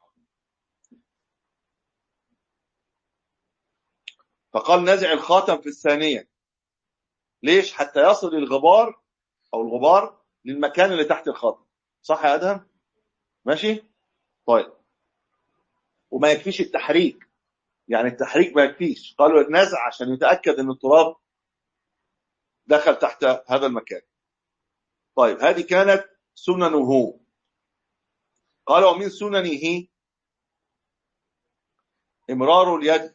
فقال نزع الخاتم في الثانيه ليش حتى يصل الغبار او الغبار للمكان اللي تحت الخاتم صح يا ادهم ماشي طيب وما يكفيش التحريك يعني التحريك ما يكفيش قالوا النزع عشان يتاكد ان التراب دخل تحت هذا المكان طيب هذه كانت سننه قال ومن سننه امرار اليد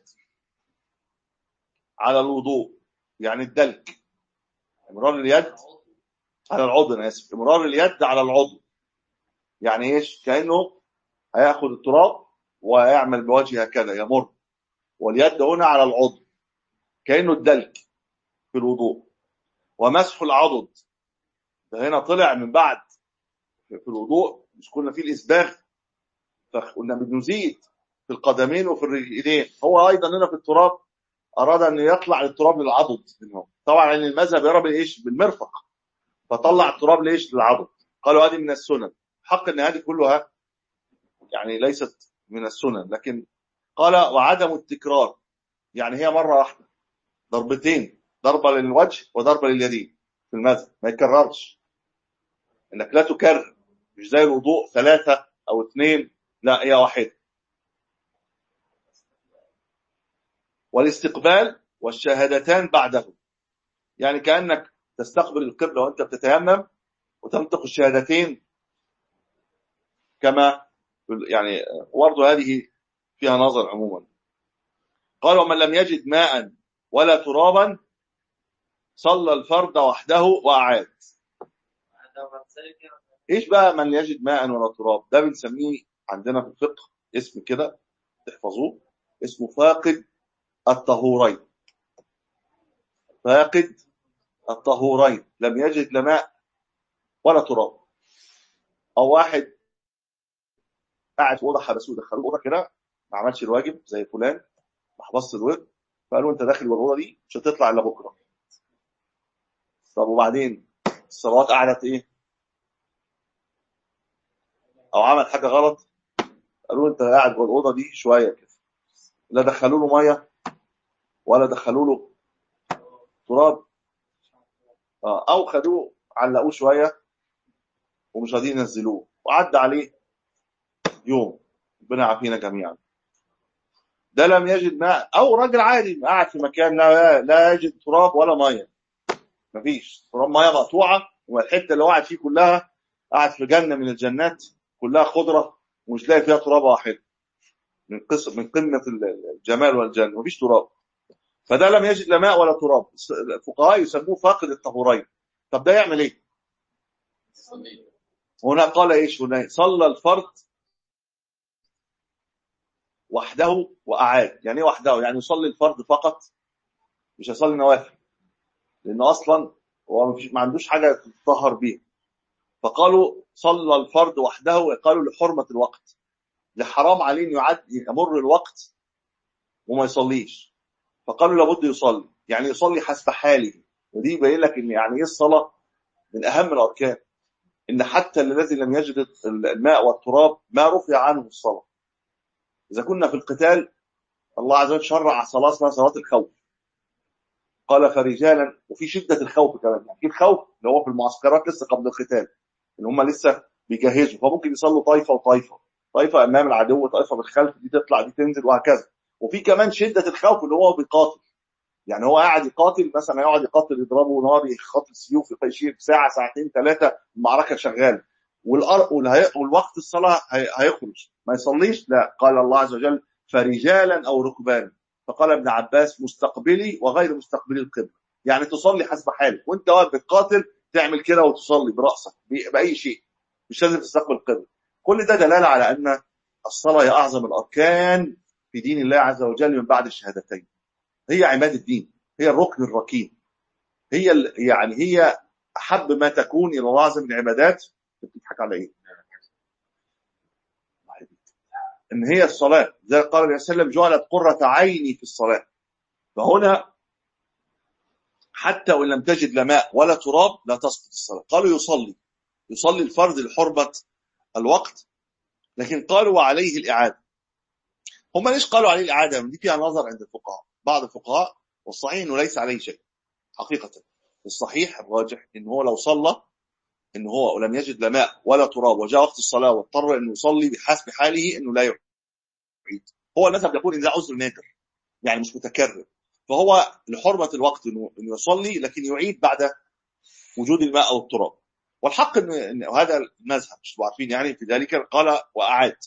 على الوضوء يعني الدلك امرار اليد على العضو انا اسف امرار اليد على العضو يعني ايش كانه هياخد التراب ويعمل بوجهه هكذا يمر واليد هنا على العضو كانه الدلك في الوضوء ومسح العضد ده هنا طلع من بعد في الوضوء مش كنا فيه الاسباغ فقلنا بنزيد في القدمين وفي الرجلين هو ايضا هنا في التراب اراد ان يطلع التراب للعضد منهم طبعا ان المذهب يرى بايش بالمرفق فطلع التراب ليش للعضد قالوا هذه من السنن حق ان هذه كلها يعني ليست من السنن لكن قال وعدم التكرار يعني هي مره واحده ضربتين ضربه للوجه وضربه لليدين في المذهب ما يكررش انك لا تكرر مش زي الوضوء ثلاثه او اثنين لا هي واحده والاستقبال والشهادتان بعده يعني كانك تستقبل القبله وانت بتتيمم وتنطق الشهادتين كما يعني برضه هذه فيها نظر عموما قال ومن لم يجد ماء ولا ترابا صلى الفرد وحده واعاد ايش بقى من يجد ماء ولا تراب ده بنسميه عندنا في الفقه اسم كده تحفظوه اسمه فاقد الطهورين فاقد الطهورين لم يجد لا ماء ولا تراب او واحد قاعد في اوضه حبسوه دخلوه اوضه كده ما عملش الواجب زي فلان ما حفظش الورد فقالوا انت داخل الاوضه دي مش هتطلع الا بكره طب وبعدين الصلوات قعدت ايه او عمل حاجه غلط قالوا انت قاعد جوه الاوضه دي شويه كده لا دخلوا له ميه ولا دخلوا له تراب آه، او خدوه علقوه شويه ومش راضيين ينزلوه وعدى عليه يوم ربنا يعافينا جميعا ده لم يجد ماء او راجل عادي قاعد في مكان لا لا يجد تراب ولا ميه مفيش تراب ميه مقطوعه والحته اللي هو قاعد فيه كلها قاعد في جنه من الجنات كلها خضره ومش لاقي فيها تراب واحد من قسم من قمه الجمال والجنه مفيش تراب فده لم يجد لا ماء ولا تراب الفقهاء يسموه فاقد الطهورين طب ده يعمل ايه؟ هنا قال ايش هنا صلى الفرد وحده واعاد يعني ايه وحده يعني يصلي الفرد فقط مش هيصلي نوافل لانه اصلا هو مفيش ما عندوش حاجه يتطهر بيها فقالوا صلى الفرد وحده وقالوا لحرمه الوقت لحرام عليه انه يعد يمر الوقت وما يصليش فقالوا لابد يصلي يعني يصلي حسب حاله ودي يبين لك ان يعني ايه الصلاه من اهم الاركان ان حتى الذي لم يجد الماء والتراب ما رفع عنه الصلاه اذا كنا في القتال الله عز وجل شرع صلاه اسمها صلاه الخوف قال فرجالا وفي شده الخوف كمان يعني في الخوف اللي هو في المعسكرات لسه قبل القتال ان هم لسه بيجهزوا فممكن يصلوا طائفه وطائفه طائفه امام العدو وطائفه بالخلف دي تطلع دي تنزل وهكذا وفي كمان شده الخوف اللي هو بيقاتل يعني هو قاعد يقاتل مثلا يقعد يقاتل يضربه نار يقاتل سيوف يشيل ساعه ساعتين ثلاثه المعركه شغاله والأر... والهي... والوقت الصلاه هي... هيخرج ما يصليش لا قال الله عز وجل فرجالا او ركبانا فقال ابن عباس مستقبلي وغير مستقبلي القبله يعني تصلي حسب حالك وانت واقف بتقاتل تعمل كده وتصلي براسك ب... باي شيء مش لازم تستقبل القبله كل ده دلاله على ان الصلاه هي اعظم الاركان في دين الله عز وجل من بعد الشهادتين هي عماد الدين هي الركن الركين هي ال- يعني هي احب ما تكون الى الله عز وجل من العبادات بتضحك على ايه؟ ان هي الصلاه زي قال النبي صلى الله عليه وسلم جعلت قره عيني في الصلاه فهنا حتى وان لم تجد لا ماء ولا تراب لا تسقط الصلاه قالوا يصلي يصلي الفرد لحرمه الوقت لكن قالوا وعليه الاعاده هم ليش قالوا عليه الاعاده دي فيها نظر عند الفقهاء بعض الفقهاء والصحيح انه ليس عليه شيء حقيقه الصحيح الراجح ان هو لو صلى ان هو ولم يجد لا ماء ولا تراب وجاء وقت الصلاه واضطر انه يصلي بحسب حاله انه لا يعيد هو المذهب يقول ان ده عذر نادر يعني مش متكرر فهو لحرمه الوقت انه انه يصلي لكن يعيد بعد وجود الماء او التراب والحق ان إن هذا المذهب مش عارفين يعني في ذلك قال واعاد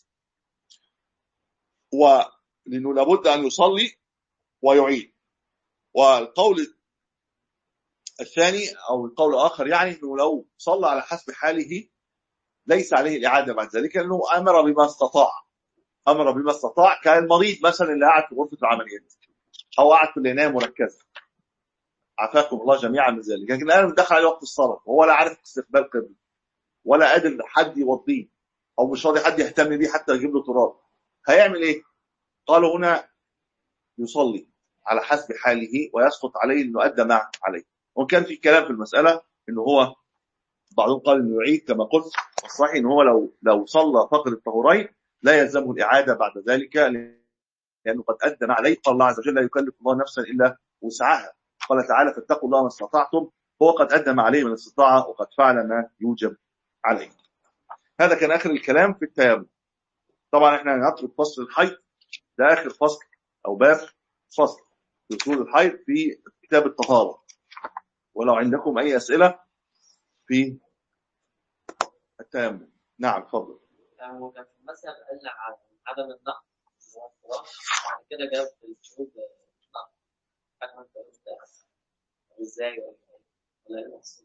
ولانه لابد ان يصلي ويعيد والقول الثاني او القول الاخر يعني انه لو صلى على حسب حاله ليس عليه الاعاده بعد ذلك لانه امر بما استطاع امر بما استطاع كان المريض مثلا اللي قاعد في غرفه العمليات او قاعد في العنايه مركزه عافاكم الله جميعا من ذلك لكن الان دخل عليه وقت الصلاه وهو لا عارف استقبال قبل ولا قادر حد يوضيه او مش راضي حد يهتم بيه حتى يجيب له تراب هيعمل ايه؟ قالوا هنا يصلي على حسب حاله ويسقط عليه انه ادى ما عليه وان كان في كلام في المساله انه هو بعضهم قال انه يعيد كما قلت الصحيح ان هو لو لو صلى فقر الطهورين لا يلزمه الاعاده بعد ذلك لانه قد ادى ما عليه قال الله عز وجل لا يكلف الله نفسا الا وسعها قال تعالى فاتقوا الله ما استطعتم هو قد ادى ما عليه من الاستطاعه وقد فعل ما يوجب عليه هذا كان اخر الكلام في التيمم طبعا احنا هنترك فصل الحيض ده اخر فصل او باب فصل في اصول الحيض في كتاب الطهاره ولو عندكم اي اسئله في التيمم نعم تفضل هو كان في المثل قال عن عدم النقد والفراغ بعد كده جاب الشروط النقد فاهم انت قلت ازاي ولا إيه؟ ولا ايه المقصود؟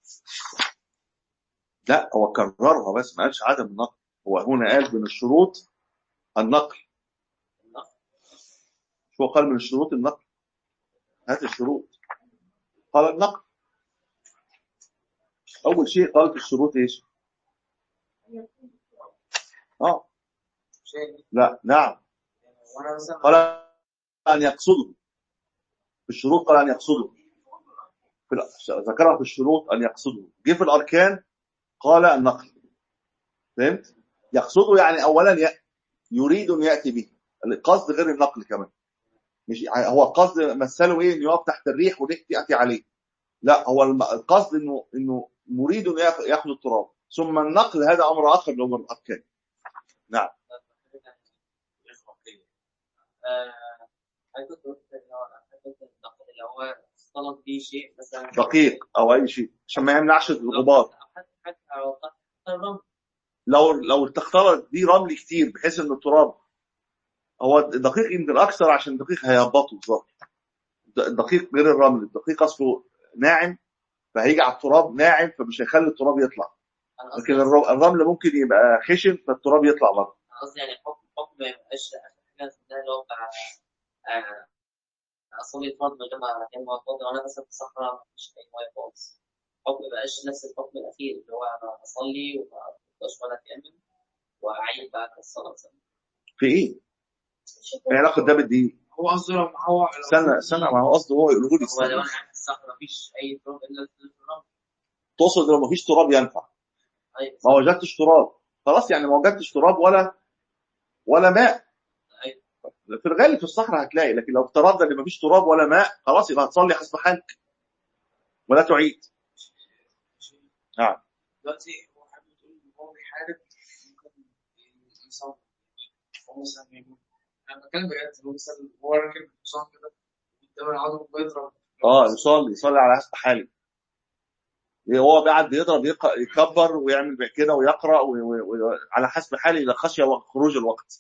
لا هو كررها بس ما قالش عدم النقل هو هنا قال من الشروط النقل النقد شو قال من الشروط النقل هات الشروط قال النقل اول شيء قال في الشروط ايش اه شيء لا نعم وانا مثلا قال ان يقصده في الشروط قال ان يقصده في ال- ذكرها في الشروط ان يقصده جه في الاركان قال النقل فهمت يقصده يعني اولا ي- يريد ان ياتي به القصد غير النقل كمان مش هو القصد مثله ايه انه يقف تحت الريح والريح تاتي عليه لا هو الم- القصد انه انه مريد انه ياخ- ياخذ التراب ثم النقل هذا امر اخر اللي هو الاركان نعم آه، حضرتك كنت قلت ان هو حضرتك النقد اللي هو اختلط بيه شيء مثلا دقيق او اي شيء عشان ما يمنعش الغبار حتى حتى أو الرمل لو لو تختلط دي رمل كتير بحيث ان التراب هو الدقيق يمكن اكثر عشان الدقيق هيهبطه الظاهر الدقيق غير الرمل الدقيق اصله ناعم فهيجي على التراب ناعم فمش هيخلي التراب يطلع انا لكن قصدي الر- الرمل ممكن يبقى خشن فالتراب يطلع بره أنا قصدي يعني حكم حكم ما يبقاش اخر حاجه ده اللي هو بتاع آه، اصلي فرض من غير ما كان فاضي وانا مثلا في الصحراء مفيش اي ميه خالص حكم ما يبقاش نفس الحكم الاخير اللي هو انا اصلي وما أفطرش ولا اتيمم واعيد بعد الصلاه مثلا في ايه؟ ايه علاقه ده بالدين؟ هو قصده لو هو لو استنى استنى ما هو قصده هو يقوله لي هو لو استنى انا قاعد في الصحراء مفيش اي تراب الا الرمل تقصد لو مفيش تراب ينفع ايوه ما وجدتش تراب خلاص يعني ما وجدتش تراب ولا ولا ماء ايوه في الغالب في الصحراء هتلاقي لكن لو افترضنا ان مفيش تراب ولا ماء خلاص يبقى هتصلي حسب حالك ولا تعيد نعم دلوقتي هو حابب يقول ان هو بيحارب ممكن يصاب هو مثلا يموت انا بتكلم بجد هو مثلا هو راكب حصان كده قدام العدو بيضرب اه يصلي يصلي على حسب حاله هو قاعد بيضرب يق- يكبر ويعمل بع- كده ويقرا و- و- و- على حسب حاله اذا خشي وقت- خروج الوقت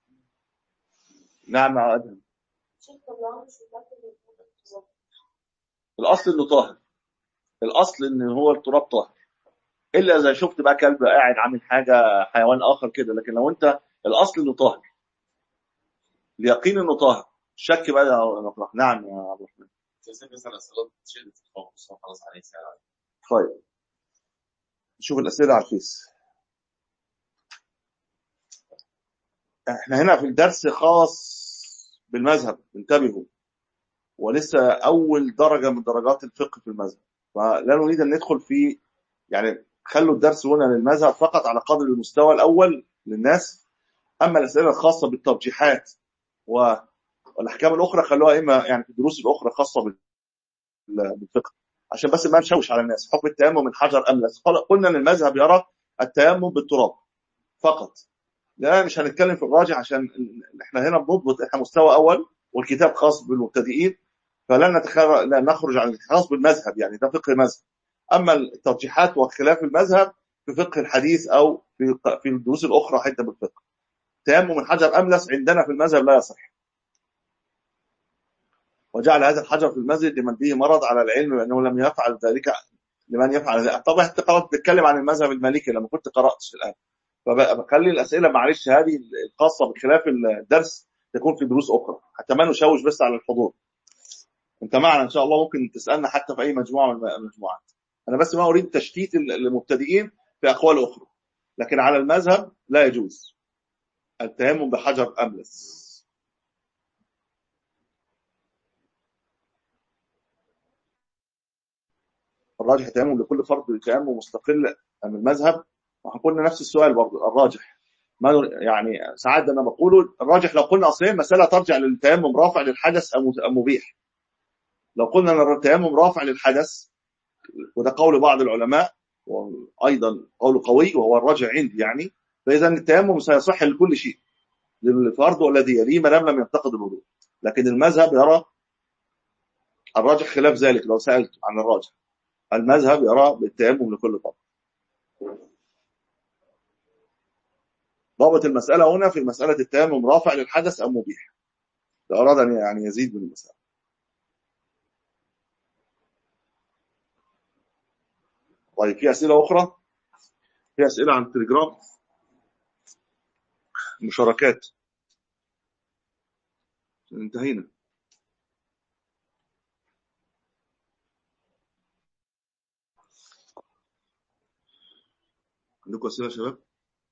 نعم يا ادهم شوف طب لو انا مش متاكد من التراب الاصل انه طاهر الاصل ان هو التراب طاهر الا اذا شفت بقى كلب قاعد عامل حاجه حيوان اخر كده لكن لو انت الاصل انه طاهر اليقين انه طاهر الشك بقى يا عبد الرحمن. نعم يا عبد الرحمن تسمي مثلا صلاة شدة الخوف بس هو خلاص عليه ساعة طيب نشوف الأسئلة على الفيس احنا هنا في الدرس خاص بالمذهب انتبهوا ولسه أول درجة من درجات الفقه في المذهب فلا نريد أن ندخل في يعني خلوا الدرس هنا للمذهب فقط على قدر المستوى الأول للناس أما الأسئلة الخاصة بالترجيحات و- والأحكام الأخرى خلوها إما يعني في الدروس الأخرى خاصة بال- بالفقه عشان بس ما نشوش على الناس حكم التيمم من حجر أملس قال- قلنا ان المذهب يرى التيمم بالتراب فقط لا مش هنتكلم في الراجح عشان ال- احنا هنا بنضبط احنا مستوى اول والكتاب خاص بالمبتدئين فلن نتخر... لا نخرج عن الخاص بالمذهب يعني ده فقه مذهب اما الترجيحات وخلاف المذهب في فقه الحديث او في في الدروس الاخرى حتى بالفقه تيمم من حجر املس عندنا في المذهب لا يصح وجعل هذا الحجر في المسجد لمن به مرض على العلم بانه لم يفعل ذلك لمن يفعل ذلك طبعا انت قرات بتتكلم عن المذهب المالكي لما كنت قراتش الان فبخلي الاسئله معلش هذه الخاصه بخلاف الدرس تكون في دروس اخرى حتى ما نشوش بس على الحضور انت معنا ان شاء الله ممكن تسالنا حتى في اي مجموعه من المجموعات انا بس ما اريد تشتيت المبتدئين في اقوال اخرى لكن على المذهب لا يجوز التيمم بحجر املس الراجح التيمم لكل فرد تيمم مستقل من المذهب وقلنا نفس السؤال برضه الراجح ما نر- يعني ساعات انا بقوله الراجح لو قلنا اصلا المساله ترجع للتيمم رافع للحدث ام أم مبيح لو قلنا ان التيمم رافع للحدث وده قول بعض العلماء وايضا قول قوي وهو الراجع عندي يعني فاذا التيمم سيصح لكل شيء للفرد والذي يليه ما دام لم ينتقد الوضوء لكن المذهب يرى الراجح خلاف ذلك لو سالت عن الراجح المذهب يرى بالتيمم لكل فرد ضابط المسألة هنا في مسألة التيمم رافع للحدث أم مبيح لو أراد أن يعني يزيد من المسألة طيب في أسئلة أخرى في أسئلة عن التليجرام مشاركات انتهينا عندكم أسئلة يا شباب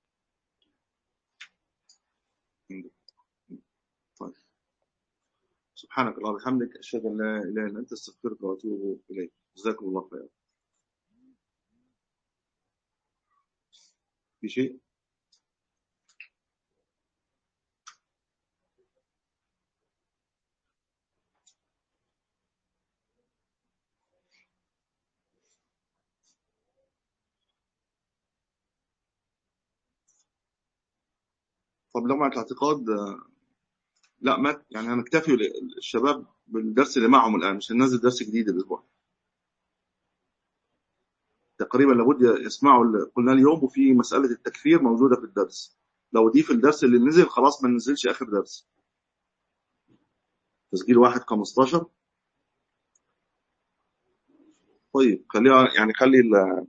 عندكم. طيب سبحانك اللهم وبحمدك أشهد أن لا إله إلا أنت أستغفرك وأتوب إليك جزاكم الله خيرا في شيء طب لمعة الاعتقاد آه، لا ما يعني هنكتفي ل- الشباب بالدرس اللي معهم الآن مش هننزل درس جديد الأسبوع تقريبا لابد يسمعوا اللي قلنا اليوم وفي مسألة التكفير موجودة في الدرس لو دي في الدرس اللي نزل خلاص ما ننزلش آخر درس تسجيل واحد 15 طيب خليها يعني خلي ال...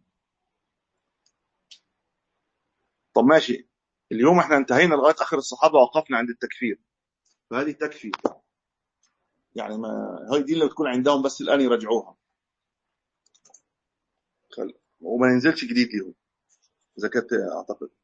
طب ماشي اليوم احنا انتهينا لغاية آخر الصحابة وقفنا عند التكفير فهذه تكفي يعني ما هي دي اللي بتكون عندهم بس الآن يرجعوها خل... وما ينزلش جديد ليهم إذا كانت أعتقد